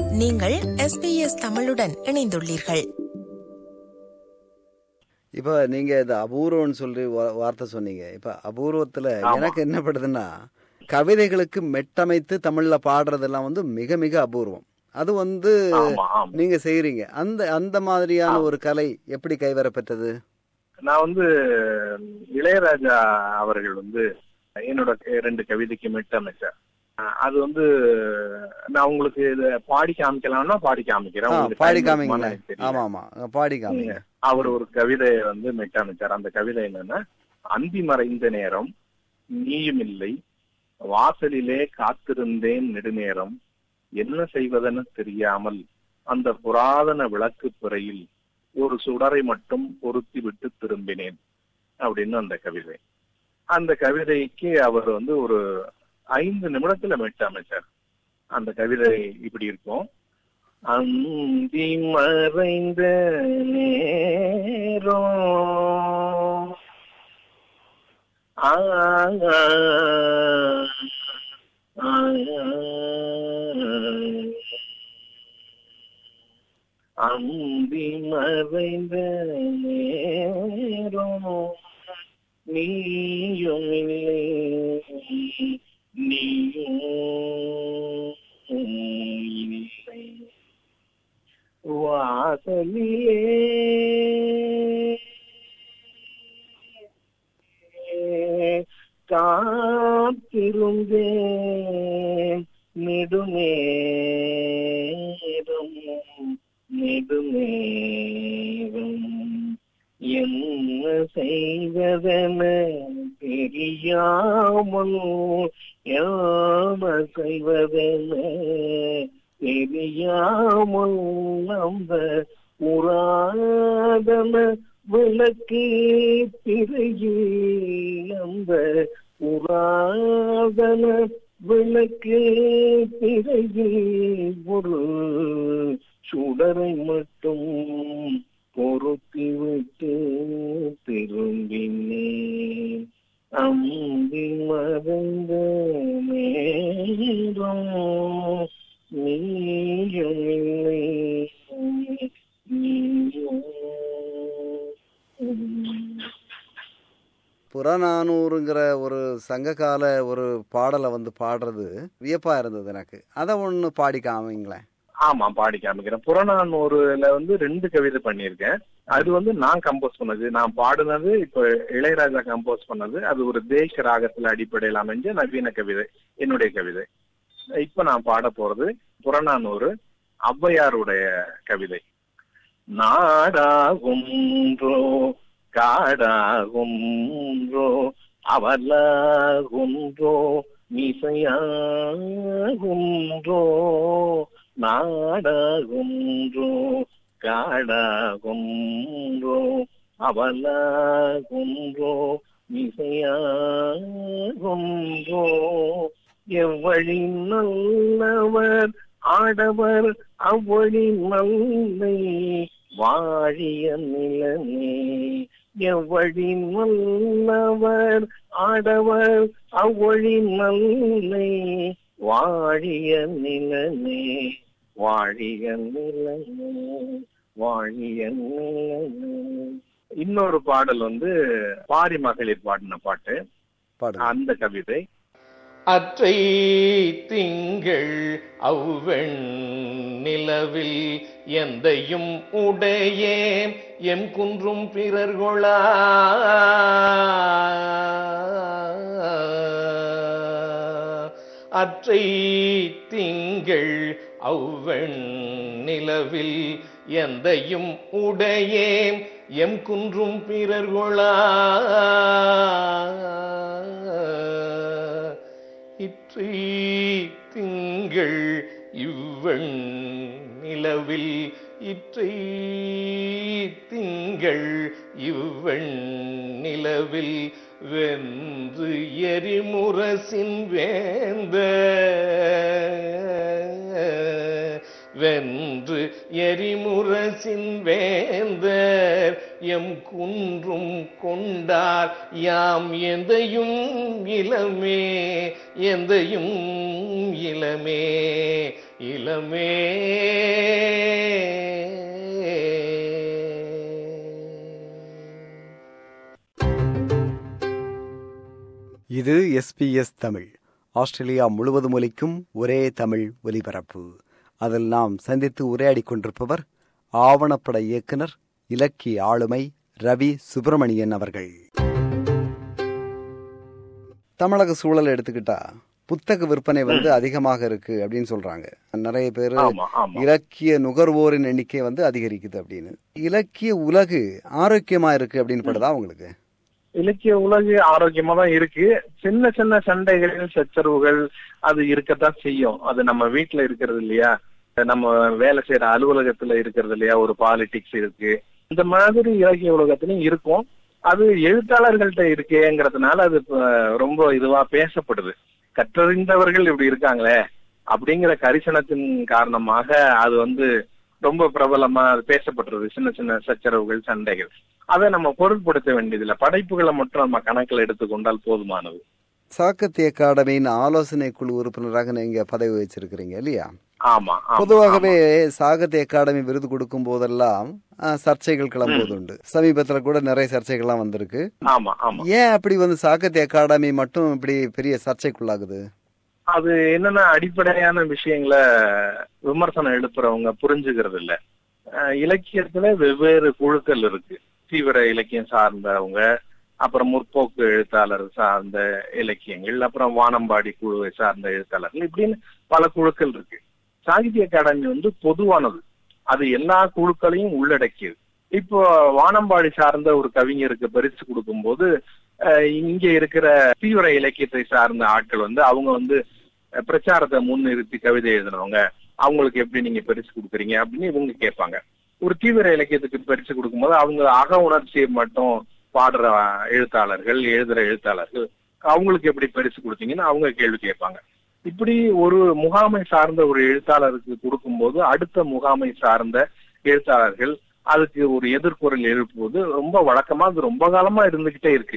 நீங்கள் எஸ்பிஎஸ் தமிழுடன் இணைந்துள்ளீர்கள் இப்போ நீங்க இந்த அபூர்வம்னு சொல்லி வா- வார்த்தை சொன்னீங்க இப்ப அபூர்வத்துல எனக்கு என்ன படுதுன்னா கவிதைகளுக்கு மெட்டமைத்து தமிழ்ல பாடுறதெல்லாம் வந்து மிக மிக அபூர்வம் அது வந்து ஆமா ஆமா நீங்க செய்றீங்க அந்த அந்த மாதிரியான ஒரு கலை எப்படி கைவரப்பெற்றது நான் வந்து இளையராஜா அவர்கள் வந்து என்னோட ரெண்டு கவிதைக்கு மெட்டமைச்சார் அஹ் அது வந்து நான் உங்களுக்கு இத பாடி காமிக்கலாம்னா பாடி காமிக்கிறேன் ஆ, உங்களுக்கு பாடி time இருக்குமான்னு காமிங்களேன் எனக்கு தெரியல. ஆமா ஆமா பாடி காமிங்க அவர் ஒரு கவிதையை வந்து மெட்டமைச்சார் அந்த கவிதை என்னன்னா அந்தி மறைந்த நேரம் நீயும் இல்லை வாசலிலே காத்திருந்தேன் நெடுநேரம் என்ன செய்வதென தெரியாமல் அந்த புராதன விளக்கு பிறையில் ஒரு சுடரை மட்டும் பொருத்தி விட்டு திரும்பினேன் அப்படின்னு அந்த கவிதை அந்த கவிதைக்கு அவர் வந்து ஒரு ஐந்து நிமிடத்துல மெட்டு அமைச்சார் அந்த கவிதை இப்படி இருக்கும் அந்தி மறைந்த நேரம் ஆ, ஆ, அந்தி மறைந்த நேரம் நீயும் இல்லை நீயும் இல்லை வாசலிலே காத்திருந்தேன் நெடுநேரம் நெடுநேரம் என்ன செய்வதென தெரியாமல் யாம செய்வதென தெரியாமல் அந்த புராதன விளக்கு திரையில் அந்த புராதன விளக்கு திரையில் ஒரு சுடரை மட்டும் பொருத்தி விட்டு திரும்பினேன் அம்பி மறைந்த நேரம் நீயும் இல்லை நீயும் புறநானூறுங்கிற ஒரு சங்ககால ஒரு பாடலை வந்து பாடுறது வியப்பா இருந்தது எனக்கு அதை ஒண்ணு பாடி காமிங்களேன் ஆமா பாடி காமிக்கிறேன் புறநானூறுல வந்து ரெண்டு கவிதை பண்ணியிருக்கேன் அது வந்து நான் கம்போஸ் பண்ணது நான் பாடுனது இப்ப இளையராஜா கம்போஸ் பண்ணது அது ஒரு தேச ராகத்துல அடிப்படையில் அமைஞ்ச நவீன கவிதை என்னுடைய கவிதை இப்ப நான் பாட போறது புறநானூறு ஔவையாருடைய கவிதை நாடாகுன்றோ காடாகுன்றோ அவலாகுன்றோ மிசையாகுன்றோ நாடாகுன்றோ காடாகுன்றோ அவலாகுன்றோ மிசையாகுன்றோ எவ்வழி நல்லவர் ஆடவர் அவ்வழி நல்லை வாழிய நிலமே எவ்வழி நல்லவர் ஆடவர் அவ்வழி நல்லை வாழிய நிலமே வாழிய நிலமே வாழிய நிலமே இன்னொரு பாடல் வந்து பாரி மகளிர் பாடின பாட்டு பாடுங்க அந்த கவிதை அற்றை திங்கள் அவ்வெண் நிலவில் எந்தையும் உடையே எம் குன்றும் பிறர்கொளா அற்றை திங்கள் அவ்வெண் நிலவில் எந்தையும் உடையே எம் குன்றும் பிறர்கொளா இற்றி திங்கள் இவ்வெண் நிலவில் இற்றை திங்கள் இவ்வெண் நிலவில் வென்று எரிமுரசின் வேந்த வென்று எரிமுரசின் வேந்தர் எம் குன்றும் கொண்டார் யாம் எந்தையும் இளமே எந்தையும் இளமே இளமே இது எஸ்பிஎஸ் தமிழ் ஆஸ்திரேலியா முழுவதும் ஒலிக்கும் ஒரே தமிழ் ஒலிபரப்பு அதில் நாம் சந்தித்து உரையாடிக் கொண்டிருப்பவர் ஆவணப்பட இயக்குனர் இலக்கிய ஆளுமை ரவி சுப்பிரமணியன் அவர்கள் தமிழக சூழல் எடுத்துக்கிட்டா புத்தக விற்பனை வந்து அதிகமாக இருக்கு அப்படின்னு சொல்றாங்க நிறைய பேர் ஆமா ஆமா இலக்கிய நுகர்வோரின் எண்ணிக்கை வந்து அதிகரிக்குது அப்படின்னு இலக்கிய உலகு ஆரோக்கியமா இருக்கு அப்படின்னு படுதா உங்களுக்கு இலக்கிய உலகு ஆரோக்கியமா தான் இருக்கு சின்ன சின்ன சண்டைகள் சச்சரவுகள் அது இருக்கத்தான் செய்யும் அது நம்ம வீட்டுல இருக்கிறது இல்லையா நம்ம வேலை செய்யற அலுவலகத்துல இருக்கிறது இல்லையா ஒரு பாலிடிக்ஸ் இருக்கு இந்த மாதிரி இலக்கிய உலகத்திலயும் இருக்கும் அது எழுத்தாளர்கள்ட்ட இருக்கேங்கிறதுனால அது இப்ப ரொம்ப இதுவா பேசப்படுது கற்றறிந்தவர்கள் இப்படி இருக்காங்களே அப்படிங்கிற கரிசனத்தின் காரணமாக அது வந்து ரொம்ப பிரபலமா அது பேசப்படுறது சின்ன சின்ன சச்சரவுகள் சண்டைகள் அதை நம்ம பொருட்படுத்த வேண்டியதில்லை படைப்புகளை மட்டும் நம்ம கணக்கில் எடுத்துக்கொண்டால் போதுமானது சாக்கத்திய அகாடமியின் ஆலோசனை குழு உறுப்பினராக நீங்க பதவி வச்சிருக்கிறீங்க இல்லையா ஆமா ஆமா, பொதுவாகவே சாகித்ய அகாடமி விருது கொடுக்கும் போதெல்லாம் அஹ், சர்ச்சைகள் கிளம்புவது உண்டு சமீபத்துல கூட நிறைய சர்ச்சைகள்லாம் வந்திருக்கு ஆமா ஆமா ஏன் அப்படி வந்து சாகித்ய அகாடமி மட்டும் இப்படி பெரிய சர்ச்சைக்குள்ளாகுது அது என்னன்னா அடிப்படையான விஷயங்களை விமர்சனம் எழுப்புறவங்க புரிஞ்சுக்கிறது இல்ல அஹ் இலக்கியத்துல வெவ்வேறு குழுக்கள் இருக்கு தீவிர இலக்கியம் சார்ந்தவங்க அப்புறம் முற்போக்கு எழுத்தாளர் சார்ந்த இலக்கியங்கள் அப்புறம் வானம்பாடி குழுவை சார்ந்த எழுத்தாளர்கள் இப்படின்னு பல குழுக்கள் இருக்கு சாகித்ய அகாடமி வந்து பொதுவானது அது எல்லா குழுக்களையும் உள்ளடக்கியது இப்போ வானம்பாடி சார்ந்த ஒரு கவிஞருக்கு பரிசு கொடுக்கும்போது அஹ், இங்க இருக்கிற தீவிர இலக்கியத்தை சார்ந்த ஆட்கள் வந்து அவங்க வந்து அஹ், பிரச்சாரத்தை முன்னிறுத்தி கவிதை எழுதினவங்க அவங்களுக்கு எப்படி நீங்க பரிசு கொடுக்குறீங்க அப்படின்னு இவங்க கேட்பாங்க ஒரு தீவிர இலக்கியத்துக்கு பரிசு கொடுக்கும்போது அவங்க அக உணர்ச்சியை மட்டும் பாடுற எழுத்தாளர்கள் எழுதுற எழுத்தாளர்கள் அவங்களுக்கு எப்படி பரிசு கொடுத்தீங்கன்னு அவங்க கேள்வி கேட்பாங்க இப்படி ஒரு முகாமை சார்ந்த ஒரு எழுத்தாளருக்கு கொடுக்கும்போது அடுத்த முகாமை சார்ந்த எழுத்தாளர்கள் அதுக்கு ஒரு எதிர்குரல் எழுப்புவது ரொம்ப வழக்கமா அது ரொம்ப காலமா இருந்துகிட்டே இருக்கு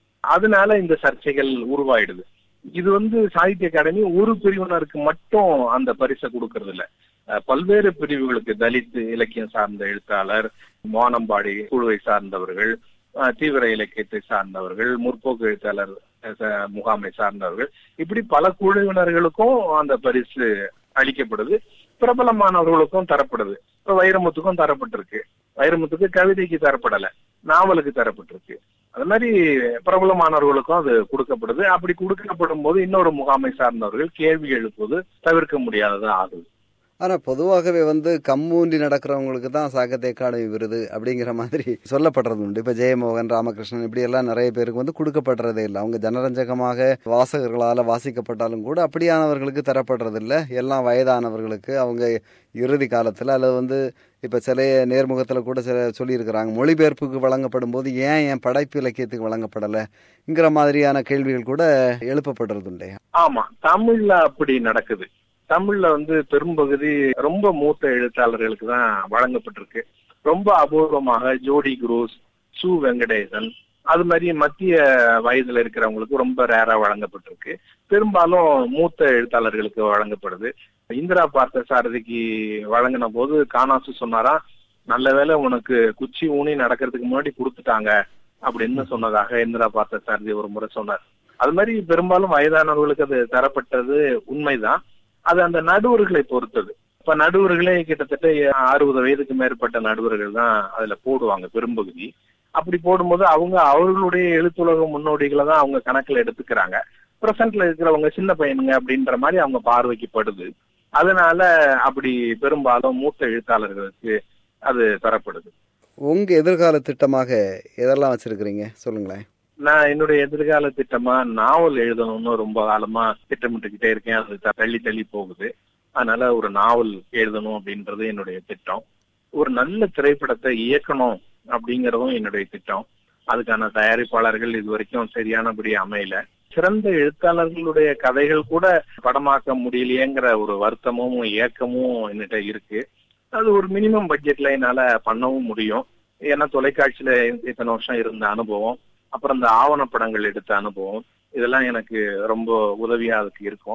அதனால இந்த சர்ச்சைகள் உருவாயிடுது இது வந்து சாகித்ய அகாடமி ஒரு பிரிவினருக்கு மட்டும் அந்த பரிசை கொடுக்கறது இல்ல அஹ் பல்வேறு பிரிவுகளுக்கு தலித் இலக்கியம் சார்ந்த எழுத்தாளர் வானம்பாடி குழுவை சார்ந்தவர்கள் அஹ் தீவிர இலக்கியத்தை சார்ந்தவர்கள் முற்போக்கு எழுத்தாளர் அஹ் ச- முகாமை சார்ந்தவர்கள் இப்படி பல குழுவினர்களுக்கும் அந்த பரிசு அளிக்கப்படுது பிரபலமானவர்களுக்கும் தரப்படுது இப்ப வைரமுத்துக்கும் தரப்பட்டிருக்கு வைரமுத்துக்கு கவிதைக்கு தரப்படல நாவலுக்கு தரப்பட்டிருக்கு அது மாதிரி பிரபலமானவர்களுக்கும் அது கொடுக்கப்படுது அப்படி கொடுக்கப்படும் போது இன்னொரு முகாமை சார்ந்தவர்கள் கேள்வி எழுப்புவது தவிர்க்க முடியாததா ஆகுது ஆனா பொதுவாகவே வந்து கம்மூண்டி நடக்கிறவங்களுக்கு தான் சாகித்ய அகாடமி விருது அப்படிங்கிற மாதிரி சொல்லப்படுறது உண்டு இப்ப ஜெயமோகன் ராமகிருஷ்ணன் இப்படி எல்லாம் நிறைய பேருக்கு வந்து கொடுக்கப்படுறதே இல்லை அவங்க ஜனரஞ்சகமாக வாசகர்களால வாசிக்கப்பட்டாலும் கூட அப்படியானவர்களுக்கு தரப்படுறது இல்ல எல்லாம் வயதானவர்களுக்கு அவங்க இறுதி காலத்துல அல்லது வந்து இப்ப சில நேர்முகத்துல கூட சில சொல்லியிருக்கிறாங்க மொழிபெயர்ப்புக்கு வழங்கப்படும் போது ஏன் என் படைப்பு இலக்கியத்துக்கு வழங்கப்படலைங்கிற மாதிரியான கேள்விகள் கூட எழுப்பப்படுறது உண்டு ஆமா தமிழ்ல அப்படி நடக்குது தமிழ்ல வந்து பெரும்பகுதி ரொம்ப மூத்த எழுத்தாளர்களுக்கு தான் வழங்கப்பட்டிருக்கு ரொம்ப அபூர்வமாக ஜோடி குரூஸ் சு வெங்கடேசன் அது மாதிரி மத்திய வயதுல இருக்கிறவங்களுக்கு ரொம்ப ரேரா வழங்கப்பட்டிருக்கு பெரும்பாலும் மூத்த எழுத்தாளர்களுக்கு வழங்கப்படுது இந்திரா பார்த்த சாரதிக்கு வழங்கின போது காணாசு சொன்னாரா நல்ல வேளை உனக்கு குச்சி ஊனி நடக்கிறதுக்கு முன்னாடி கொடுத்துட்டாங்க அப்படின்னு சொன்னதாக இந்திரா பார்த்த சாரதி ஒரு முறை சொன்னார் அது மாதிரி பெரும்பாலும் வயதானவர்களுக்கு அது தரப்பட்டது உண்மைதான் அது அந்த நடுவர்களை பொறுத்தது இப்ப நடுவர்களே கிட்டத்தட்ட அறுபது வயதுக்கு மேற்பட்ட நடுவர்கள் தான் அதுல போடுவாங்க பெரும்பகுதி அப்படி போடும்போது அவங்க அவர்களுடைய எழுத்துலக முன்னோடிகளை தான் அவங்க கணக்குல எடுத்துக்கிறாங்க பிரசன்ட்ல இருக்கிறவங்க சின்ன பையனுங்க அப்படின்ற மாதிரி அவங்க பார்வைக்கு படுது அதனால அப்படி பெரும்பாலும் மூத்த எழுத்தாளர்களுக்கு அது தரப்படுது உங்க எதிர்கால திட்டமாக எதெல்லாம் வச்சிருக்கிறீங்க சொல்லுங்களேன் நான் என்னுடைய எதிர்கால திட்டமா நாவல் எழுதணும்னு ரொம்ப காலமா திட்டமிட்டுக்கிட்டே இருக்கேன் அது த- தள்ளி தள்ளி போகுது அதனால ஒரு நாவல் எழுதணும் அப்படின்றது என்னுடைய திட்டம் ஒரு நல்ல திரைப்படத்தை இயக்கணும் அப்படிங்கறதும் என்னுடைய திட்டம் அதுக்கான தயாரிப்பாளர்கள் இது வரைக்கும் சரியானபடி அமையல சிறந்த எழுத்தாளர்களுடைய கதைகள் கூட படமாக்க முடியலையேங்கிற ஒரு வருத்தமும் ஏக்கமும் என்கிட்ட இருக்கு அது ஒரு மினிமம் பட்ஜெட்ல என்னால பண்ணவும் முடியும் ஏன்னா தொலைக்காட்சியில இத்தனை வருஷம் இருந்த அனுபவம் அப்புறம் இந்த ஆவணப்படங்கள் எடுத்த அனுபவம் இதெல்லாம் எனக்கு ரொம்ப உதவியா அதுக்கு இருக்கும்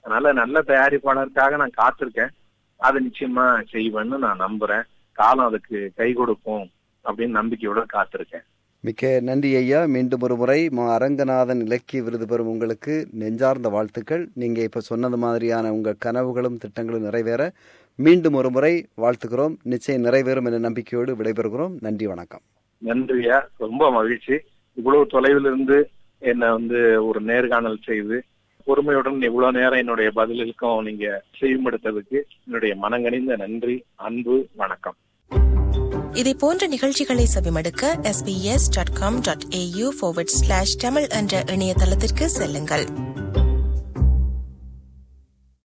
அதனால நல்ல தயாரிப்பாளருக்காக நான் காத்திருக்கேன் அதை நிச்சயமா செய்வேன்னு நான் நம்புறேன் காலம் அதுக்கு கை கொடுக்கும் அப்படின்னு நம்பிக்கையோட காத்திருக்கேன் மிக்க நன்றி ஐயா மீண்டும் ஒரு முறை மா அரங்கநாதன் இலக்கிய விருது பெறும் உங்களுக்கு நெஞ்சார்ந்த வாழ்த்துக்கள் நீங்க இப்ப சொன்னது மாதிரியான உங்க கனவுகளும் திட்டங்களும் நிறைவேற மீண்டும் ஒரு முறை வாழ்த்துக்கிறோம் நிச்சயம் நிறைவேறும் என்ற நம்பிக்கையோடு விடைபெறுகிறோம் நன்றி வணக்கம் நன்றியா ரொம்ப மகிழ்ச்சி இவ்வளவு தொலைவில் இருந்து என்னை வந்து ஒரு நேர்காணல் செய்து பொறுமையுடன் இவ்வளவு நேரம் என்னுடைய பதிலுக்கும் நீங்க செய்யும்படுத்ததுக்கு என்னுடைய மனங்கனிந்த நன்றி அன்பு வணக்கம் இதை போன்ற நிகழ்ச்சிகளை செவிமடுக்க sbs.com.au forward slash தமிழ் என்ற இணையதளத்திற்கு செல்லுங்கள்